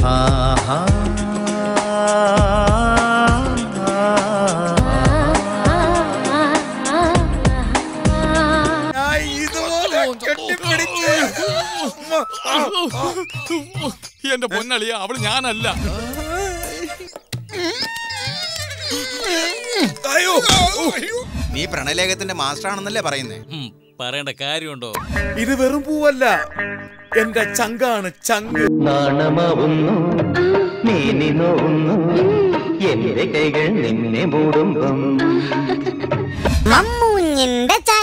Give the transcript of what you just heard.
ആഹാ. ഞാൻ ഇതുപോലെ കെട്ടിപ്പിടിച്ച് എന്റെ പൊന്നളിയ അവള് ഞാനല്ല അയ്യോ നീ പ്രണയലേഖത്തിന്റെ മാസ്റ്റർ ആണെന്നല്ലേ പറയുന്നേ ഉം, പറയേണ്ട കാര്യമുണ്ടോ ഇത് വെറും പൂവല്ല എന്റെ ചങ്കാണ് ചങ്ക് നാണമാവുന്നു നീനി നോവുന്നു എന്റെ കൈകൾ നിന്നെ മൂടുമ്പം അമ്മൂഞ്ഞിന്റെ ചായ